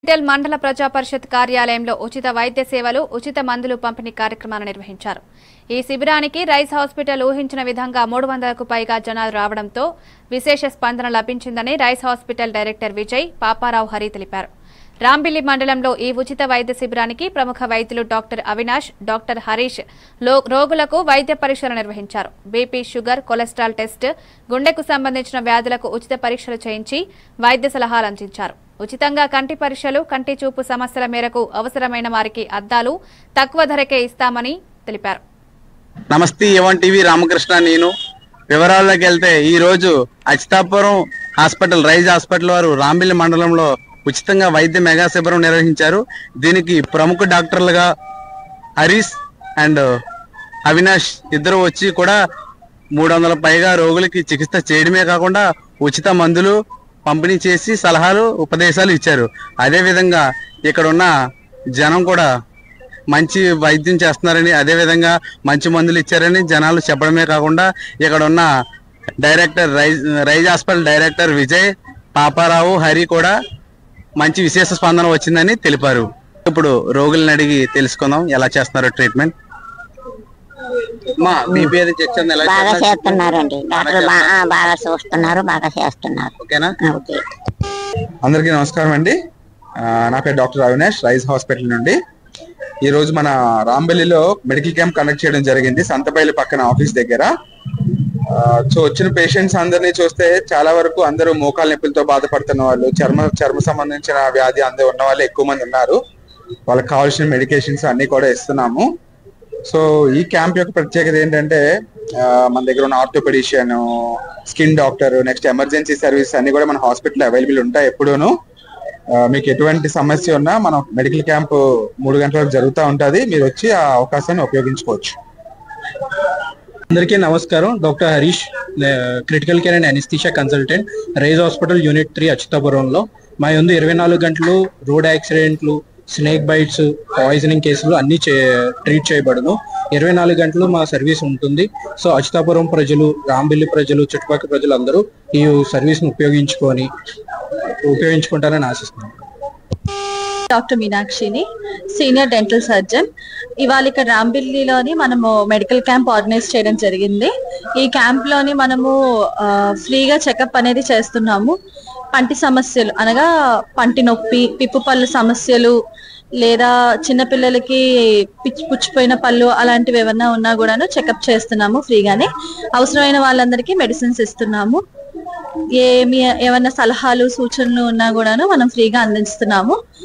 Digital మండల ప్రజా పరిషత్ కార్యాలయంలో ఉచిత వైద్య సేవలు ఉచిత మందులు పంపిణీ కార్యక్రమాన్ని నిర్వహించారు ఈ శిబిరానికి రైస్ హాస్పిటల్ ఊహించిన విధంగా మూడు వందలకు పైగా జనాలు రావడంతో విశేష స్పందన లభించిందని Rise hospital director Vijay Paparao Hari తెలిపారు రాంబిల్లి మండలంలో ఈ ఉచిత వైద్య శిబిరానికి ప్రముఖ వైద్యులు డాక్టర్ అవినాష్ డాక్టర్ హరీష్ లో- రోగులకు వైద్య పరీక్షలు నిర్వహించారు బీపీ షుగర్ కొలెస్ట్రాల్ టెస్ట్ గుండెకు సంబంధించిన వ్యాధులకు ఉచిత పరీక్షలు చేయించి వైద్య సలహాలు అందించారు ఉచితంగా కంటి పరీక్షలు కంటి చూపు సమస్యల మేరకు అవసరమైన వారికి అద్దాలు తక్కువ ధరకే ఇస్తామని తెలిపారు నమస్తే ఎవన్ టీవీ రామకృష్ణ నేను వివరాల్లోకి వెళ్తే ఈ రోజు అచితాపురం హాస్పిటల్ రైజ్ హాస్పిటల్ వారు రాంబిల్లి మండలంలో ఉచితంగా వైద్య మెగా శిబిరం నిర్వహించారు దీనికి ప్రముఖ డాక్టర్లుగా హరీష్ అండ్ అవినాష్ ఇద్దరు వచ్చి కూడా మూడు వందల పైగా రోగులకి చికిత్స చేయడమే కాకుండా ఉచిత మందులు పంపిణీ చేసి సలహాలు ఉపదేశాలు ఇచ్చారు అదే విధంగా ఇక్కడ ఉన్న జనం కూడా మంచి వైద్యం చేస్తున్నారని అదే విధంగా మంచి మందులు ఇచ్చారని జనాలు చెప్పడమే కాకుండా ఇక్కడ ఉన్న director Rise Rise hospital director Vijay Paparao Hari కూడా మంచి విశేష స్పందన వచ్చిందని తెలిపారు ఇప్పుడు రోగుల్ని అడిగి తెలుసుకుందాం ఎలా చేస్తున్నారో ట్రీట్మెంట్ మా బీపీ అది చెక్ చేయండి, ఎలా బాగా చేస్తున్నారు? చేస్తున్నారండి డాక్టర్ బా- ఆ, బాగా చూస్తున్నారు బాగా చేస్తున్నారు ఓకేనా ఓకే అందరికీ నమస్కారం అండి ఆ, నా పేరు డాక్టర్ అవినాష్ రైజ్ హాస్పిటల్ నుండి ఈ రోజు మన రాంబెల్లిలో మెడికల్ క్యాంప్ కండక్ట్ చేయడం జరిగింది సంతపల్లి పక్కన ఆఫీస్ దగ్గర ఆ, సో వచ్చిన పేషెంట్స్ అందరినీ చూస్తే చాలా వరకు అందరూ మోకాల నొప్పులతో బాధపడుతున్న వాళ్ళు చర్మ చర్మ సంబంధించిన వ్యాధి అందరూ ఉన్న వాళ్ళు ఎక్కువ మంది ఉన్నారు వాళ్ళకి కావాల్సిన మెడికేషన్స్ అన్ని కూడా ఇస్తున్నాము సో ఈ క్యాంప్ యొక్క ప్రత్యేకత ఏంటంటే ఆ, మన దగ్గర ఉన్న orthopedician skin doctor next emergency service అన్ని కూడా మన హాస్పిటల్ అవైలబుల్ ఉంటాయి ఎప్పుడూను ఆ, మీకు ఎటువంటి సమస్య ఉన్నా మన మెడికల్ క్యాంప్ మూడు గంటల వరకు జరుగుతూ ఉంటుంది మీరు వచ్చి ఆ అవకాశాన్ని ఉపయోగించుకోవచ్చు అందరికీ నమస్కారం doctor Harish critical care and anaesthesia consultant Rise hospital unit three అచ్యుతాపురంలో మా యందు ఇరవై నాలుగు గంటలు రోడ్ యాక్సిడెంట్లు స్నేక్ బైట్స్ పాయిజనింగ్ కేసులు అన్ని ట్రీట్ చేయబడును ఇరవై నాలుగు గంటలు మా సర్వీస్ ఉంటుంది సో అచ్యుతాపురం ప్రజలు రాంబిల్లి ప్రజలు చుట్టుపక్కల ప్రజలు అందరూ ఈ సర్వీస్ను ఉపయోగించుకొని ఉపయోగించుకుంటారని ఆశిస్తున్నాను డాక్టర్ మీనాక్షిని సీనియర్ డెంటల్ సర్జన్ ఇవాళ ఇక్కడ రాంబిల్లిలోని మనము మెడికల్ క్యాంప్ ఆర్గనైజ్ చేయడం జరిగింది ఈ క్యాంప్ లోని మనము ఆ, ఫ్రీగా చెకప్ అనేది చేస్తున్నాము పంటి సమస్యలు అనగా పంటి నొప్పి పిప్పు పళ్ళు సమస్యలు లేదా చిన్నపిల్లలకి పిచ్చి పుచ్చిపోయిన పళ్ళు అలాంటివి ఏమన్నా ఉన్నా కూడాను చెకప్ చేస్తున్నాము ఫ్రీగానే అవసరమైన వాళ్ళందరికీ మెడిసిన్స్ ఇస్తున్నాము ఏమి ఏమన్నా సలహాలు సూచనలు ఉన్నా కూడాను మనం ఫ్రీగా అందిస్తున్నాము